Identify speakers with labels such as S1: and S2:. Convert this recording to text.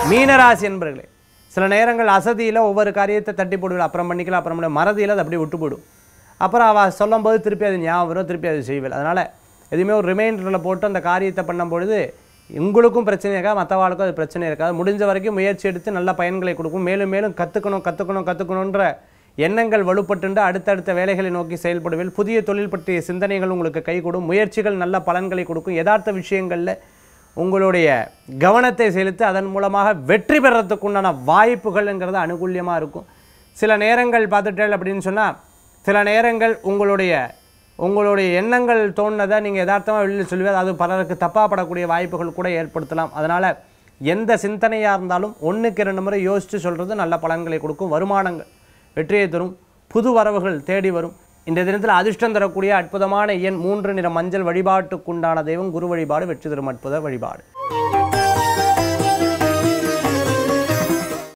S1: மீனராசி என்பர்களே சில நேரங்கள் அசதியில் ஒவ்வொரு காரியத்தை தட்டி போடுவீங்க அப்புறம் பண்ணிக்கலாம் அப்புறம் பண்ண மறதியில் அது அப்படியே விட்டு போயிடும் அப்புறம் அவள் சொல்லும்போது திருப்பி அது ஞாபகம் வரும் திருப்பி அது செய்வேன் அதனால் எதுவுமே ஒரு ரிமைண்டரில் போட்டு அந்த காரியத்தை பண்ணும் பொழுது உங்களுக்கும் பிரச்சனை இருக்காது மற்றவாளுக்கும் அது பிரச்சனை இருக்காது முடிஞ்ச வரைக்கும் முயற்சி எடுத்து நல்ல பயன்களை கொடுக்கும் மேலும் மேலும் கற்றுக்கணும் கற்றுக்கணும் கற்றுக்கணுன்ற எண்ணங்கள் வலுப்பட்டுண்டு அடுத்தடுத்த வேலைகளை நோக்கி செயல்படுவேன் புதிய தொழில் பற்றிய சிந்தனைகள் உங்களுக்கு கை கொடுக்கும் முயற்சிகள் நல்ல பலன்களை கொடுக்கும் யதார்த்த விஷயங்களில் உங்களுடைய கவனத்தை செலுத்தி அதன் மூலமாக வெற்றி பெறத்துக்குண்டான வாய்ப்புகள்ங்கிறது அனுகூல்யமாக இருக்கும் சில நேரங்கள் பார்த்துட்டேன் அப்படின்னு சொன்னால் சில நேரங்கள் உங்களுடைய உங்களுடைய எண்ணங்கள் தோணுனதை நீங்கள் யதார்த்தமாக வெளியில் சொல்லுவீங்க அது பலருக்கு தப்பாக படக்கூடிய வாய்ப்புகள் கூட ஏற்படுத்தலாம் அதனால் எந்த சிந்தனையாக இருந்தாலும் ஒன்றுக்கு ரெண்டு முறை யோசித்து சொல்கிறது நல்ல பலன்களை கொடுக்கும் வருமானங்கள் வெற்றியை தரும் புது வரவுகள் தேடி வரும் இந்த தினத்தில் அதிர்ஷ்டம் தரக்கூடிய அற்புதமான எண் மூன்று நிற மஞ்சள் வழிபாட்டுக்குண்டான தெய்வம் குரு வழிபாடு வெற்றி தரும் அற்புத வழிபாடு